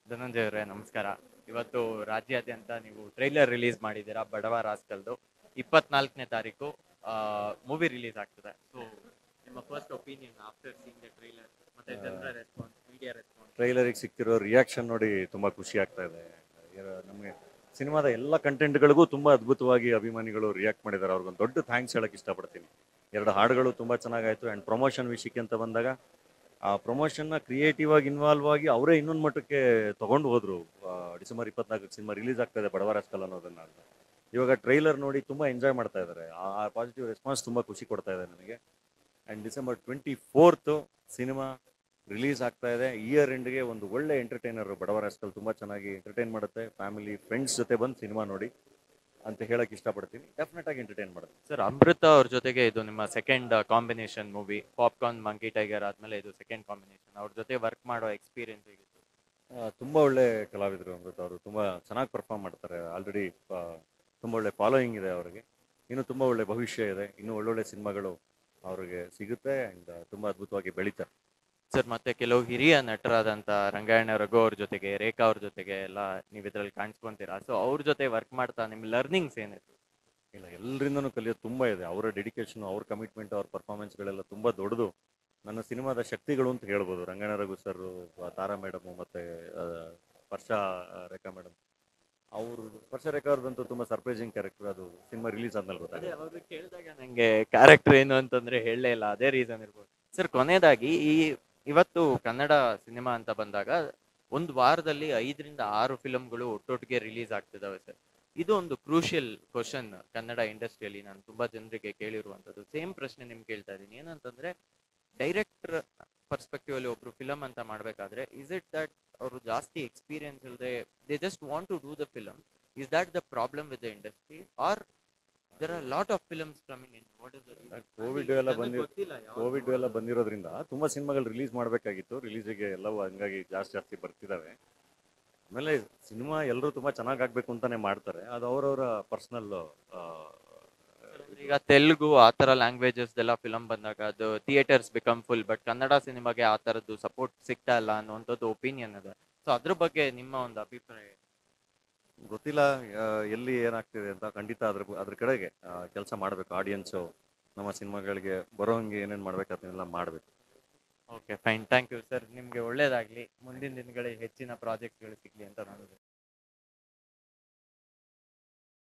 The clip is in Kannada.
ಧನಂಜಯ ಅವರೇ ನಮಸ್ಕಾರ ಇವತ್ತು ರಾಜ್ಯಾದ್ಯಂತ ನೀವು ಟ್ರೈಲರ್ ರಿಲೀಸ್ ಮಾಡಿದ್ದೀರಾ ಬಡವ ರಾಸ್ಕಲ್ದು ಇಪ್ಪತ್ನಾಲ್ಕನೇ ತಾರೀಕು ಮೂವಿ ರಿಲೀಸ್ ಆಗ್ತದೆ ಸೊ ನಿಮ್ಮ first opinion after seeing the trailer ಮತ್ತೆ ಜನರ ರೆಸ್ಪಾನ್ಸ್ ಮೀಡಿಯಾ ರೆಸ್ಪಾನ್ಸ್ ಟ್ರೈಲರಿಗೆ ಸಿಕ್ತಿರೋ ರಿಯಾಕ್ಷನ್ ನೋಡಿ ತುಂಬಾ ಖುಷಿ ಆಗ್ತಾ ಇದೆ ಇರ- ನಮಗೆ ಸಿನಿಮಾದ ಎಲ್ಲ ಕಂಟೆಂಟ್ಗಳಿಗೂ ತುಂಬಾ ಅದ್ಭುತವಾಗಿ ಅಭಿಮಾನಿಗಳು ರಿಯಾಕ್ಟ್ ಮಾಡಿದ್ದಾರೆ ಅವ್ರಿಗೊಂದು ದೊಡ್ಡ ಥ್ಯಾಂಕ್ಸ್ ಹೇಳಕ್ ಇಷ್ಟಪಡ್ತೀನಿ ಎರಡು ಹಾಡುಗಳು ತುಂಬಾ ಚೆನ್ನಾಗಾಯ್ತು ಆ್ಯಂಡ್ ಪ್ರಮೋಷನ್ ವಿಷಯಕ್ಕೆ ಅಂತ ಬಂದಾಗ ಆ ಪ್ರಮೋಷನ್ನ ಕ್ರಿಯೇಟಿವ್ ಆಗಿ ಇನ್ವಾಲ್ವ್ ಆಗಿ ಅವರೇ ಇನ್ನೊಂದು ಮಟ್ಟಕ್ಕೆ ತಗೊಂಡು ಹೋದ್ರು ಆ, ಡಿಸೆಂಬರ್ ಇಪ್ಪತ್ನಾಲ್ಕು ಸಿನಿಮಾ ರಿಲೀಸ್ ಆಗ್ತಾ ಇದೆ ಬಡವ ರಾಸ್ಕಲ್ ಅನ್ನೋದನ್ನ ಅಂತ ಇವಾಗ ಟ್ರೈಲರ್ ನೋಡಿ ತುಂಬಾ ಎಂಜಾಯ್ ಮಾಡ್ತಾ ಇದ್ದಾರೆ ಆ ಪಾಸಿಟಿವ್ ರೆಸ್ಪಾನ್ಸ್ ತುಂಬಾ ಖುಷಿ ಕೊಡ್ತಾ ಇದೆ ನನಗೆ and December twenty fourth cinema release ಆಗ್ತಾ ಇದೆ ಇಯರ್ ಎಂಡ್ಗೆ ಒಂದು ಒಳ್ಳೆ ಎಂಟರ್ಟೈನರ್ ಬಡವ ರಾಸ್ಕಲ್ ತುಂಬಾ ಚೆನ್ನಾಗಿ ಎಂಟರ್ಟೈನ್ ಮಾಡುತ್ತೆ ಫ್ಯಾಮಿಲಿ ಫ್ರೆಂಡ್ಸ್ ಜೊತೆ ಬಂದು ಸಿನಿಮಾ ನೋಡಿ ಅಂತ ಹೇಳಕ್ ಇಷ್ಟಪಡ್ತೀನಿ ಡೆಫಿನೆಟ್ ಆಗಿ ಎಂಟರ್ಟೈನ್ ಮಾಡುತ್ತೆ ಸರ್ ಅಮೃತ ಅವ್ರ ಜೊತೆಗೆ ಇದು ನಿಮ್ಮ second combination movie popcorn monkey tiger ಆದ್ಮೇಲೆ ಇದು ಸೆಕೆಂಡ್ ಕಾಂಬಿನೇಷನ್ ಅವ್ರ ಜೊತೆ ವರ್ಕ್ ಮಾಡೋ ಎಕ್ಸ್ಪೀರಿಯನ್ಸ್ ಹೇಗಿತ್ತು ಆ, ತುಂಬಾ ಒಳ್ಳೆ ಕಲಾವಿದರು ಅಮೃತ ಅವರು ತುಂಬಾ ಚೆನ್ನಾಗಿ ಪರ್ಫಾರ್ಮ್ ಮಾಡ್ತಾರೆ ಆಲ್ರೆಡಿ ತುಂಬಾ ಒಳ್ಳೆ ಫಾಲೋಯಿಂಗ್ ಇದೆ ಅವರಿಗೆ ಇನ್ನು ತುಂಬಾ ಒಳ್ಳೆ ಭವಿಷ್ಯ ಇದೆ ಇನ್ನು ಒಳ್ಳೊಳ್ಳೆ ಸಿನಿಮಾಗಳು ಅವರಿಗೆ ಸಿಗುತ್ತೆ ಅಂಡ್ ತುಂಬಾ ಅದ್ಭುತವಾಗಿ ಬೆಳೀತಾರೆ ಸರ್ ಮತ್ತೆ ಕೆಲವು ಹಿರಿಯ ನಟರಾದಂತ ರಂಗಾಯಣ ರಘು ಅವ್ರ ಜೊತೆಗೆ ರೇಖಾ ಅವ್ರ ಜೊತೆಗೆ ಎಲ್ಲ ನೀವು ಇದ್ರಲ್ಲಿ ಕಾಣಿಸ್ಕೊಂತೀರಾ ಸೊ ಅವ್ರ ಜೊತೆ ವರ್ಕ್ ಮಾಡ್ತಾ ನಿಮ್ ಲರ್ನಿಂಗ್ಸ್ ಏನಿತ್ತು ಇಲ್ಲ ಎಲ್ಲರಿಂದನೂ ಕಲಿಯೋದು ತುಂಬಾ ಇದೆ ಅವರ ಡೆಡಿಕೇಶನ್ ಅವ್ರ ಕಮಿಟ್ಮೆಂಟ್ ಅವ್ರ ಪರ್ಫಾರ್ಮೆನ್ಸ್ಗಳೆಲ್ಲ ತುಂಬಾ ದೊಡ್ಡದು ನನ್ನ ಸಿನಿಮಾದ ಶಕ್ತಿಗಳು ಅಂತ ಹೇಳ್ಬೋದು ರಂಗಣ್ಣ ರಘು ಸರ್ ತಾರಾ ಮೇಡಮ್ ಮತ್ತೆ ಆ, ವರ್ಷ ಆ, ರೇಖಾ ಮೇಡಮ್ ಅವರು ವರ್ಷ ರೇಖಾ ಅವ್ರದ್ದಂತೂ ತುಂಬಾ ಸರ್ಪ್ರೈಸಿಂಗ್ ಕ್ಯಾರೆಕ್ಟರ್ ಅದು ಸಿನಿಮಾ ರಿಲೀಸ್ ಆದ್ಮೇಲೆ ಅದೇ ಗೊತ್ತಾಗುತ್ತೆ ಅವಾಗ ಕೇಳಿದಾಗ ನಂಗೆ ಕ್ಯಾರೆಕ್ಟರ್ ಏನು ಅಂತಂದ್ರೆ ಹೇಳಲೇ ಇಲ್ಲ ಅದೇ ರೀಸನ್ ಇರ್ಬೋದು ಸರ್ ಕೊನೆಯದಾಗಿ ಈ ಇವತ್ತು ಕನ್ನಡ ಸಿನಿಮಾ ಅಂತ ಬಂದಾಗ ಒಂದು ವಾರದಲ್ಲಿ ಐದರಿಂದ ಆರು ಫಿಲಮ್ಗಳು ಒಟ್ಟೊಟ್ಟಿಗೆ ರಿಲೀಸ್ ಆಗ್ತಿದಾವೆ ಸರ್ ಇದು ಒಂದು ಕ್ರೂಷಿಯಲ್ ಕ್ವಶನ್ ಕನ್ನಡ ಇಂಡಸ್ಟ್ರಿಯಲ್ಲಿ ನಾನು ತುಂಬಾ ಜನರಿಗೆ ಕೇಳಿರುವಂತದ್ದು ಸೇಮ್ ಪ್ರಶ್ನೆ ನಿಮ್ಗೆ ಕೇಳ್ತಾ ಇದ್ದೀನಿ ಏನಂತಂದ್ರೆ ಡೈರೆಕ್ಟರ್ ಪರ್ಸ್ಪೆಕ್ಟಿವ್ ಅಲ್ಲಿ ಒಬ್ರು ಫಿಲಮ್ ಅಂತ ಮಾಡ್ಬೇಕಾದ್ರೆ ಇಸ್ ಇಟ್ ದಟ್ ಅವರು ಜಾಸ್ತಿ ಎಕ್ಸ್ಪೀರಿಯನ್ಸ್ ಇಲ್ಲದೆ they just want to do the film is that the problem with the industry are there are lot of films coming in what is Covid ಎಲ್ಲ ಬಂದಿ ಕೋವಿಡ್ ಎಲ್ಲ ಬಂದಿರೋದ್ರಿಂದ ತುಂಬಾ ಸಿನಿಮಾಗಳು ರಿಲೀಸ್ ಮಾಡಬೇಕಾಗಿತ್ತು ರಿಲೀಸಿಗೆ ಎಲ್ಲವೂ ಹಂಗಾಗಿ ಜಾಸ್ತಿ ಜಾಸ್ತಿ ಬರ್ತಿದಾವೆ ಆಮೇಲೆ ಸಿನಿಮಾ ಎಲ್ಲರೂ ತುಂಬಾ ಚೆನ್ನಾಗಿ ಆಗ್ಬೇಕು ಅಂತಾನೆ ಮಾಡ್ತಾರೆ ಅದು ಅವರವರ ಪರ್ಸನಲ್ ಈಗ ತೆಲುಗು ಆ ತರ ಲ್ಯಾಂಗ್ವೇಜಸ್ ಎಲ್ಲ ಫಿಲಮ್ ಬಂದಾಗ ಅದು theatres become full but Kannada ಸಿನಿಮಾಗೆ ಆ ತರದ್ದು ಸಪೋರ್ಟ್ ಸಿಗ್ತಾ ಇಲ್ಲ ಅನ್ನುವಂಥದ್ದು ಒಪಿನಿಯನ್ ಇದೆ ಸೊ ಅದ್ರ ಬಗ್ಗೆ ನಿಮ್ಮ ಒಂದು ಅಭಿಪ್ರಾಯ ಗೊತ್ತಿಲ್ಲ ಆ, ಎಲ್ಲಿ ಏನಾಗ್ತಿದೆ ಅಂತ ಖಂಡಿತ ಅದ್ರ ಅದ್ರ ಕಡೆಗೆ ಕೆಲಸ ಮಾಡಬೇಕು ಆಡಿಯನ್ಸು ನಮ್ಮ ಸಿನಿಮಾಗಳಿಗೆ ಬರೋಂಗೆ ಏನೇನು ಮಾಡ್ಬೇಕು ಅದನ್ನೆಲ್ಲ ಮಾಡಬೇಕು okay fine thank you sir ನಿಮ್ಗೆ ಒಳ್ಳೇದಾಗ್ಲಿ ಮುಂದಿನ ದಿನಗಳಲ್ಲಿ ಹೆಚ್ಚಿನ ಪ್ರಾಜೆಕ್ಟ್ಗಳು ಸಿಗ್ಲಿ ಅಂತ ನಾನು